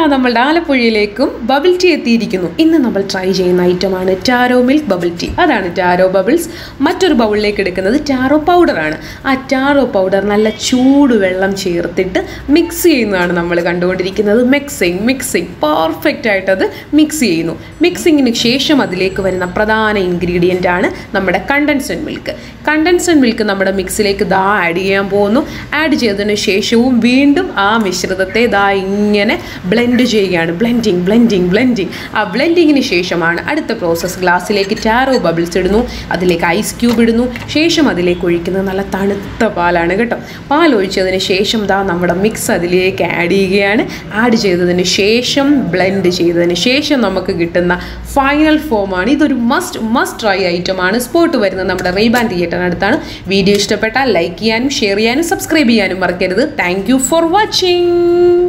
നമ്മളുടെ ആലപ്പുഴയിലേക്കും bubble tea എത്തിയിരിക്കുന്നു ഇന്ന് നമ്മൾ ട്രൈ ചെയ്യുന്ന ഐറ്റമാണ് ടാരോ മിൽക്ക് ബബിൾ ടീ അതാണ് ടാരോ ബബിൾസ് മറ്റൊരു ബൗളിലേക്ക് എടുക്കുന്നത് ടാരോ പൗഡറാണ് ആ ടാരോ പൗഡർ നല്ല ചൂട് വെള്ളം ചേർത്തിട്ട് മിക്സ് ചെയ്യുന്നതാണ് നമ്മൾ കണ്ടുകൊണ്ടിരിക്കുന്നത് മിക്സിങ് മിക്സിങ് പെർഫെക്റ്റ് ആയിട്ട് അത് മിക്സ് ചെയ്യുന്നു മിക്സിങ്ങിന് ശേഷം അതിലേക്ക് വരുന്ന പ്രധാന ഇൻഗ്രീഡിയൻ്റ് ആണ് നമ്മുടെ കണ്ടൻസ്ഡ് മിൽക്ക് കണ്ടൻസ്ഡ് മിൽക്ക് നമ്മുടെ മിക്സിലേക്ക് ദാ ആഡ് ചെയ്യാൻ പോകുന്നു ആഡ് ചെയ്തതിന് ശേഷവും വീണ്ടും ആ മിശ്രിതത്തെ ദാ ഇങ്ങനെ ബ്ലെൻഡ് ചെയ്യുകയാണ് ബ്ലെൻഡിങ് ബ്ലെൻഡിങ് ബ്ലെൻഡിങ് ആ ബ്ലെൻഡിങ്ങിന് ശേഷമാണ് അടുത്ത പ്രോസസ്സ് ഗ്ലാസ്സിലേക്ക് ടാരോ ബബിൾസ് ഇടുന്നു അതിലേക്ക് ഐസ് ക്യൂബ് ഇടുന്നു ശേഷം അതിലേക്ക് ഒഴിക്കുന്നത് നല്ല തണുത്ത പാലാണ് കേട്ടോ പാൽ ഒഴിച്ചതിന് ശേഷം ദാ നമ്മുടെ മിക്സ് അതിലേക്ക് ആഡ് ചെയ്യുകയാണ് ആഡ് ചെയ്തതിന് ശേഷം ബ്ലെൻഡ് ചെയ്തതിന് ശേഷം നമുക്ക് കിട്ടുന്ന ഫൈനൽ ഫോമാണ് ഇതൊരു മസ്റ്റ് മസ്റ്റ് ട്രൈ ഐറ്റമാണ് സ്പോട്ട് വരുന്നത് നമ്മുടെ റീബാൻ തിയേറ്ററിനടുത്താണ് വീഡിയോ ഇഷ്ടപ്പെട്ടാൽ ലൈക്ക് ചെയ്യാനും ഷെയർ ചെയ്യാനും സബ്സ്ക്രൈബ് ചെയ്യാനും മറക്കരുത് താങ്ക് യു ഫോർ വാച്ചിങ്